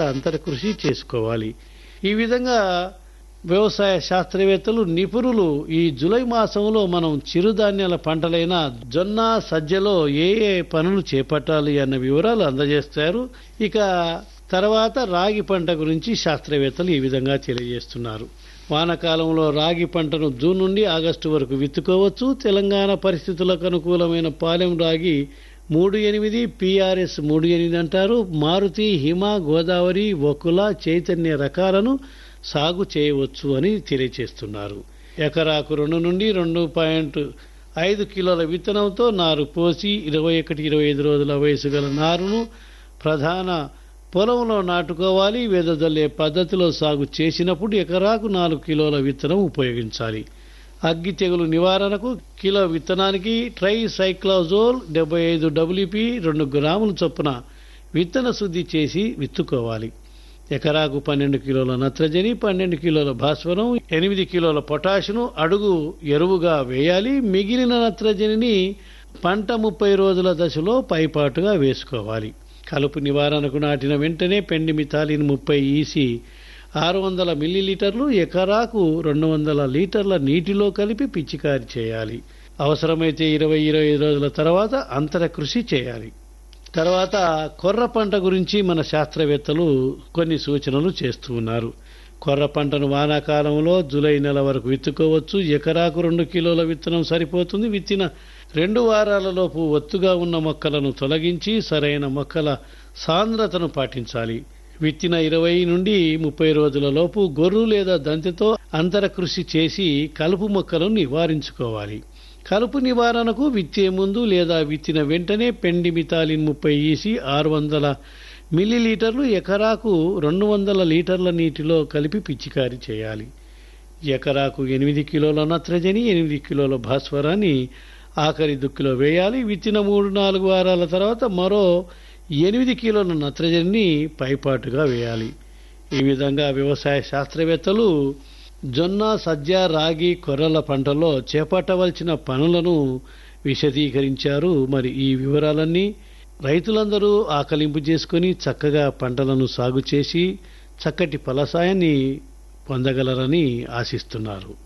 అంతర కృషి చేసుకోవాలి ఈ విధంగా వ్యవసాయ శాస్త్రవేత్తలు నిపుణులు ఈ జూలై మాసంలో మనం చిరుధాన్యాల పంటలైన జొన్న సజ్జలో ఏ ఏ పనులు చేపట్టాలి అన్న వివరాలు అందజేస్తారు ఇక తర్వాత రాగి పంట గురించి శాస్త్రవేత్తలు ఈ విధంగా తెలియజేస్తున్నారు వానాకాలంలో రాగి పంటను జూన్ నుండి ఆగస్టు వరకు విత్తుకోవచ్చు తెలంగాణ పరిస్థితులకు అనుకూలమైన పాలెం రాగి మూడు ఎనిమిది పిఆర్ఎస్ మూడు ఎనిమిది అంటారు మారుతి హిమ గోదావరి వకుల చైతన్య రకాలను సాగు చేయవచ్చు అని తెలియచేస్తున్నారు ఎకరాకు రెండు నుండి రెండు పాయింట్ ఐదు కిలోల విత్తనంతో నారు పోసి ఇరవై ఒకటి ఇరవై ఐదు రోజుల వయసు గల నారును ప్రధాన పొలంలో నాటుకోవాలి వెదజల్లే పద్ధతిలో సాగు చేసినప్పుడు ఎకరాకు నాలుగు కిలోల విత్తనం ఉపయోగించాలి అగ్గి తెగులు నివారణకు కిలో విత్తనానికి ట్రై సైక్లోజోల్ డెబ్బై ఐదు డబ్ల్యూపి రెండు గ్రాముల చొప్పున విత్తన శుద్ధి చేసి విత్తుకోవాలి ఎకరాకు పన్నెండు కిలోల నత్రజని పన్నెండు కిలోల భాస్వరం ఎనిమిది కిలోల పొటాషును అడుగు ఎరువుగా వేయాలి మిగిలిన నత్రజనిని పంట ముప్పై రోజుల దశలో పైపాటుగా వేసుకోవాలి కలుపు నివారణకు నాటిన వెంటనే పెండి మిథాలిన్ ముప్పై ఈసి ఆరు వందల మిల్లీలీటర్లు ఎకరాకు రెండు వందల లీటర్ల నీటిలో కలిపి పిచికారి చేయాలి అవసరమైతే ఇరవై ఇరవై ఐదు రోజుల తర్వాత అంతర కృషి చేయాలి తర్వాత కొర్ర పంట గురించి మన శాస్త్రవేత్తలు కొన్ని సూచనలు చేస్తూ ఉన్నారు కొర్ర పంటను వానాకాలంలో జూలై నెల వరకు విత్తుకోవచ్చు ఎకరాకు రెండు కిలోల విత్తనం సరిపోతుంది విత్తిన రెండు వారాలలోపు ఒత్తుగా ఉన్న మొక్కలను తొలగించి సరైన మొక్కల సాంద్రతను పాటించాలి విత్తిన ఇరవై నుండి ముప్పై రోజుల లోపు గొర్రు లేదా దంతితో అంతర కృషి చేసి కలుపు మొక్కలను నివారించుకోవాలి కలుపు నివారణకు విత్తే ముందు లేదా విత్తిన వెంటనే పెండి మితాలిన్ ముప్పై ఈసి ఆరు వందల మిల్లీలీటర్లు ఎకరాకు రెండు వందల లీటర్ల నీటిలో కలిపి పిచికారీ చేయాలి ఎకరాకు ఎనిమిది కిలోల నత్రజని ఎనిమిది కిలోల భాస్వరాన్ని ఆఖరి దుక్కిలో వేయాలి విత్తిన మూడు నాలుగు వారాల తర్వాత మరో ఎనిమిది కిలోల నత్రజనిని పైపాటుగా వేయాలి ఈ విధంగా వ్యవసాయ శాస్త్రవేత్తలు జొన్న సజ్జ రాగి కొర్రల పంటలో చేపట్టవలసిన పనులను విశదీకరించారు మరి ఈ వివరాలన్నీ రైతులందరూ ఆకలింపు చేసుకుని చక్కగా పంటలను సాగు చేసి చక్కటి ఫలసాయాన్ని పొందగలరని ఆశిస్తున్నారు